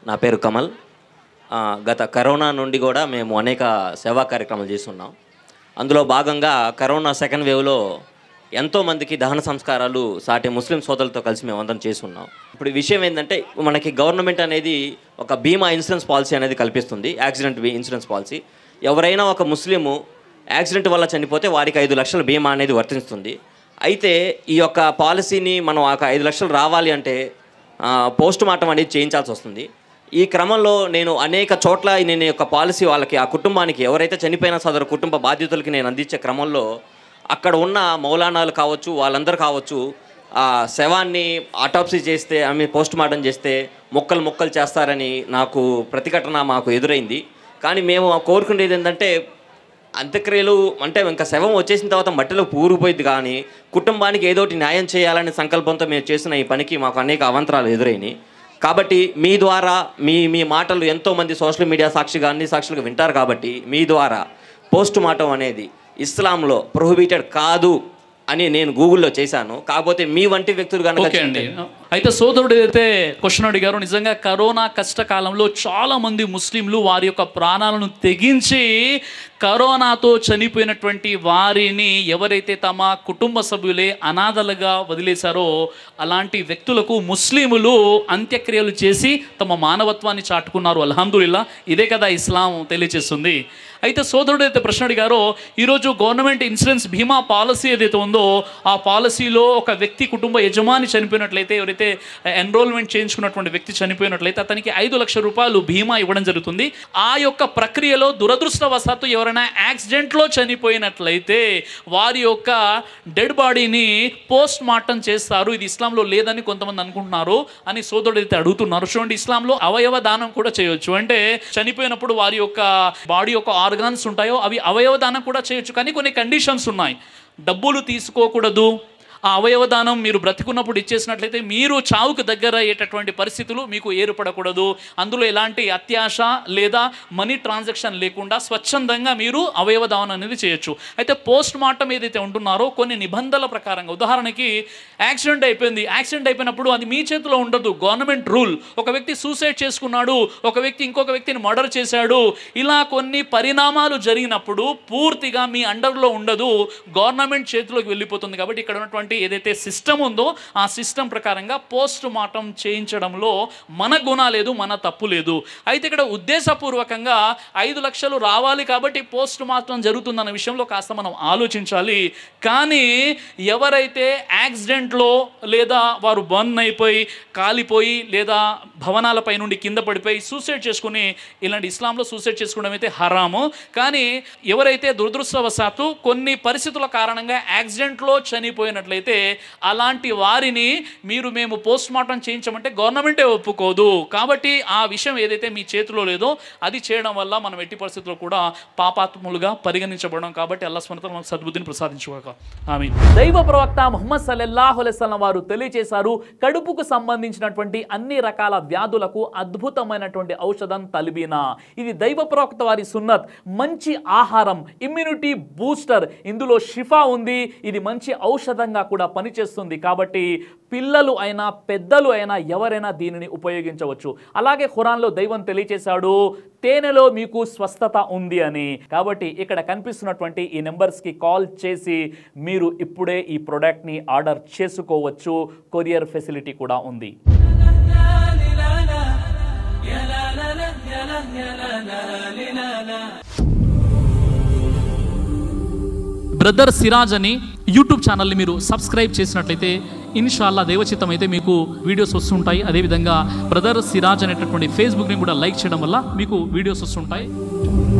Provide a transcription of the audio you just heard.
నా పేరు కమల్ ఆ, గత కరోనా నుండి కూడా మేము అనేక సేవా కార్యక్రమాలు చేస్తున్నాం అందులో భాగంగా కరోనా సెకండ్ వేవ్లో ఎంతోమందికి దహన సంస్కారాలు సాటి ముస్లిం సోదరులతో కలిసి మేము అందరం చేస్తున్నాం ఇప్పుడు విషయం ఏంటంటే మనకి గవర్నమెంట్ అనేది ఒక బీమా ఇన్సూరెన్స్ పాలసీ అనేది కల్పిస్తుంది యాక్సిడెంట్ ఇన్సూరెన్స్ పాలసీ ఎవరైనా ఒక ముస్లిము యాక్సిడెంట్ వల్ల చనిపోతే వారికి ఐదు లక్షల బీమా అనేది వర్తిస్తుంది అయితే ఈ యొక్క పాలసీని మనం ఒక ఐదు లక్షలు రావాలి అంటే పోస్ట్ మార్టం అనేది చేయించాల్సి వస్తుంది ఈ క్రమంలో నేను అనేక చోట్ల నేను ఈ యొక్క పాలసీ వాళ్ళకి ఆ కుటుంబానికి ఎవరైతే చనిపోయిన సదరు కుటుంబ బాధ్యతలకి నేను అందించే క్రమంలో అక్కడ ఉన్న మౌలానాలు కావచ్చు వాళ్ళందరూ కావచ్చు ఆ శవాన్ని ఆటాప్సీ చేస్తే ఐ మీన్ పోస్ట్ మార్టం చేస్తే మొక్కలు మొక్కలు చేస్తారని నాకు ప్రతిఘటన మాకు ఎదురైంది కానీ మేము కోరుకునేది ఏంటంటే అంత్యక్రియలు అంటే ఇంకా శవం వచ్చేసిన తర్వాత మట్టిలో పూరిపోయింది కానీ కుటుంబానికి ఏదో ఒకటి న్యాయం చేయాలనే సంకల్పంతో మేము చేసిన ఈ పనికి మాకు అనేక అవంతరాలు ఎదురైనాయి కాబట్టి మీ ద్వారా మీ మీ మాటలు ఎంతోమంది సోషల్ మీడియా సాక్షిగా అన్ని సాక్షులుగా వింటారు కాబట్టి మీ ద్వారా పోస్ట్ మార్టం అనేది ఇస్లాంలో ప్రొహిబిటెడ్ కాదు అని నేను గూగుల్లో చేశాను కాకపోతే మీ వంటి వ్యక్తులు కనుక ఓకే అండి అయితే సోదరుడు ఏదైతే క్వశ్చన్ అడిగారో నిజంగా కరోనా కష్టకాలంలో చాలా మంది ముస్లింలు వారి యొక్క ప్రాణాలను తెగించి కరోనాతో చనిపోయినటువంటి వారిని ఎవరైతే తమ కుటుంబ సభ్యులే అనాథలుగా వదిలేశారో అలాంటి వ్యక్తులకు ముస్లిములు అంత్యక్రియలు చేసి తమ మానవత్వాన్ని చాటుకున్నారు అల్హమ్దుల్లా ఇదే కదా ఇస్లాం తెలియజేస్తుంది అయితే సోదరుడు అయితే ప్రశ్న అడిగారో ఈరోజు గవర్నమెంట్ ఇన్సూరెన్స్ బీమా పాలసీ ఏదైతే ఉందో ఆ పాలసీలో ఒక వ్యక్తి కుటుంబ యజమాని చనిపోయినట్లయితే ఎవరైతే ఎన్రోల్మెంట్ చేయించుకున్నటువంటి వ్యక్తి చనిపోయినట్లయితే అతనికి ఐదు లక్షల రూపాయలు బీమా ఇవ్వడం జరుగుతుంది ఆ యొక్క ప్రక్రియలో దురదృష్టవశాత్తు ఎవరైనా యాక్సిడెంట్లో చనిపోయినట్లయితే వారి యొక్క డెడ్ బాడీని పోస్ట్ మార్టం చేస్తారు ఇది ఇస్లాంలో లేదని కొంతమంది అనుకుంటున్నారు అని సోదరుడు అయితే అడుగుతున్నారు చూడండి ఇస్లాంలో అవయవ దానం కూడా చేయొచ్చు అంటే చనిపోయినప్పుడు వారి యొక్క బాడీ యొక్క ఆర్గాన్స్ ఉంటాయో అవి అవయవ దానం కూడా చేయొచ్చు కానీ కొన్ని కండిషన్స్ ఉన్నాయి డబ్బులు తీసుకోకూడదు ఆ అవయవదానం మీరు బ్రతికున్నప్పుడు ఇచ్చేసినట్లయితే మీరు చావుకు దగ్గర అయ్యేటటువంటి పరిస్థితులు మీకు ఏర్పడకూడదు అందులో ఎలాంటి అత్యాశ లేదా మనీ ట్రాన్సాక్షన్ లేకుండా స్వచ్ఛందంగా మీరు అవయవదానం అనేది చేయొచ్చు అయితే పోస్ట్ మార్టం ఏదైతే ఉంటున్నారో కొన్ని నిబంధనల ప్రకారంగా ఉదాహరణకి యాక్సిడెంట్ అయిపోయింది యాక్సిడెంట్ అయిపోయినప్పుడు అది మీ చేతిలో ఉండదు గవర్నమెంట్ రూల్ ఒక వ్యక్తి సూసైడ్ చేసుకున్నాడు ఒక వ్యక్తి ఇంకొక వ్యక్తిని మర్డర్ చేశాడు ఇలా కొన్ని పరిణామాలు జరిగినప్పుడు పూర్తిగా మీ అండర్లో ఉండదు గవర్నమెంట్ చేతిలోకి వెళ్ళిపోతుంది కాబట్టి ఇక్కడ ఉన్నటువంటి ఏదైతే సిస్టమ్ ఉందో ఆ సిస్టమ్ ప్రకారంగా పోస్ట్ మార్టం చేయించడంలో మన గుణ లేదు మన తప్పు లేదు అయితే ఇక్కడ ఉద్దేశపూర్వకంగా ఐదు లక్షలు రావాలి కాబట్టి పోస్ట్ మార్టం జరుగుతుందన్న విషయంలో కాస్త మనం ఆలోచించాలి కానీ ఎవరైతే యాక్సిడెంట్లో లేదా వారు బర్న్ అయిపోయి కాలిపోయి లేదా భవనాలపై నుండి కింద పడిపోయి సూసైడ్ చేసుకుని ఇలాంటి ఇస్లాంలో సూసైడ్ చేసుకోవడం అయితే హరాము కానీ ఎవరైతే దురదృష్టవశాత్తు కొన్ని పరిస్థితుల కారణంగా యాక్సిడెంట్లో చనిపోయినట్లయితే అలాంటి వారిని మీరు మేము పోస్ట్ మార్టం చేయించమంటే గవర్నమెంటే ఒప్పుకోదు కాబట్టి ఆ విషయం ఏదైతే మీ చేతిలో లేదో అది చేయడం వల్ల మనం ఎట్టి పరిస్థితుల్లో కూడా పాపాత్ములుగా పరిగణించబడడం కాబట్టి అల్లా స్మరత మనకు సద్బుద్ధిని ప్రసాదించుకోక ఆమె దైవ ప్రవక్త ముహమ్మద్ సల్లల్లాహు అలైస్లం వారు తెలియజేశారు కడుపుకు సంబంధించినటువంటి అన్ని రకాల వ్యాధులకు అద్భుతమైనటువంటి ఔషధం తలిబీనా ఇది దైవ ప్రవక్త వారి సున్నత్ మంచి ఆహారం ఇమ్యూనిటీ బూస్టర్ ఇందులో షిఫా ఉంది ఇది మంచి ఔషధంగా కూడా పనిచేస్తుంది కాబట్టి పిల్లలు అయినా పెద్దలు అయినా ఎవరైనా దీనిని ఉపయోగించవచ్చు అలాగే ఖురాన్లో దైవం తెలియచేశాడు తేనెలో మీకు స్వస్థత ఉంది అని కాబట్టి ఇక్కడ కనిపిస్తున్నటువంటి ఈ నెంబర్స్కి కాల్ చేసి మీరు ఇప్పుడే ఈ ప్రోడక్ట్ని ఆర్డర్ చేసుకోవచ్చు కొరియర్ ఫెసిలిటీ కూడా ఉంది బ్రదర్ సిరాజ్ అని యూట్యూబ్ ఛానల్ని మీరు సబ్స్క్రైబ్ చేసినట్లయితే ఇన్షాల్లా దేవచిత్తం అయితే మీకు వీడియోస్ వస్తుంటాయి అదేవిధంగా బ్రదర్ సిరాజ్ అనేటటువంటి ఫేస్బుక్ని కూడా లైక్ చేయడం వల్ల మీకు వీడియోస్ వస్తుంటాయి